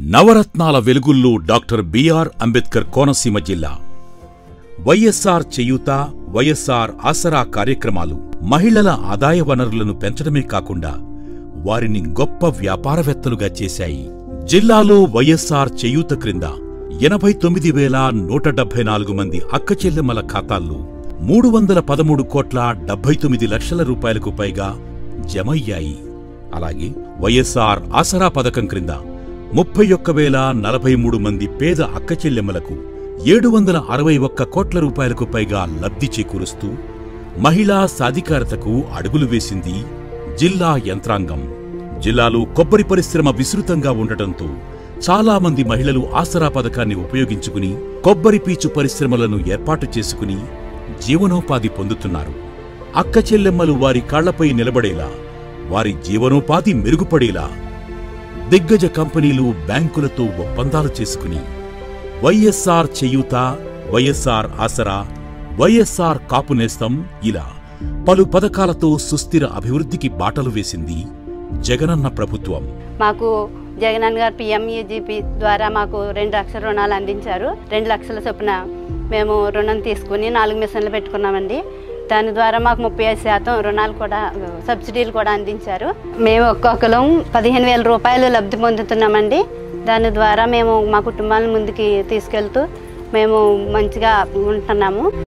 నవరత్నాల వెలుగుల్లో doctor B R Ambedkar Konaseema జిల్లా వైఎస్ఆర్ చేయూత వైఎస్ఆర్ ఆసరా కార్యక్రమాలు మహిళల ఆదాయ వనరులను పెంచడమే కాకుండా వారిని గొప్ప వ్యాపారవేత్తలుగా చేశాయి జిల్లాలో వైఎస్ఆర్ చేయూత క్రింద ఎనభై తొమ్మిది వేల నూట డెబ్బై నాలుగు మంది అక్కచెల్లెమ్మల ఖాతాల్లో మూడు వందల పదమూడు కోట్ల డెబ్బై తొమ్మిది లక్షల రూపాయలకు పైగా జమయ్యాయి అలాగే వైఎస్ఆర్ ఆసరా పథకం క్రింద ముప్పై ఒక్క వేల నలభై మూడు మంది పేద అక్కచెల్లెమ్మలకు ఏడు వందల అరవై ఒక్క కోట్ల రూపాయలకు పైగా లబ్ధి చేకూరుస్తూ మహిళా సాధికారతకు అడుగులు వేసింది జిల్లా యంత్రాంగం జిల్లాలో కొబ్బరి పరిశ్రమ విస్తృతంగా ఉండటంతో చాలా మంది మహిళలు ఆసరా పథకాన్ని ఉపయోగించుకుని కొబ్బరి పీచు పరిశ్రమలను ఏర్పాటు చేసుకుని జీవనోపాధి పొందుతున్నారు అక్క చెల్లెమ్మలు వారి కాళ్లపై నిలబడేలా వారి జీవనోపాధి మెరుగుపడేలా దిగ్గజ కంపెనీలు బ్యాంకులతో ఒప్పందాలు చేసుకుని వైఎస్ఆర్ చేయూత వైఎస్ఆర్ ఆసరా వైఎస్ఆర్ కాపునేస్తం ఇలా పలు పథకాలతో సుస్థిర అభివృద్ధికి బాటలు వేసింది జగనన్న ప్రభుత్వం మాకు జగనన్న గారు పిఎంఈజీపీ ద్వారా మాకు రెండు లక్షల రుణాలు అందించారు రెండు లక్షల చొప్పున మేము రుణం తీసుకుని నాలుగు మిషన్లు పెట్టుకున్నామండి దాని ద్వారా మాకు ముప్పై ఐదు శాతం రుణాలు కూడా సబ్సిడీలు కూడా అందించారు మేము ఒక్కొక్కరం పదిహేను వేల రూపాయలు లబ్ధి పొందుతున్నామండి దాని ద్వారా మేము మా కుటుంబాలను ముందుకి తీసుకెళ్తూ మేము మంచిగా ఉంటున్నాము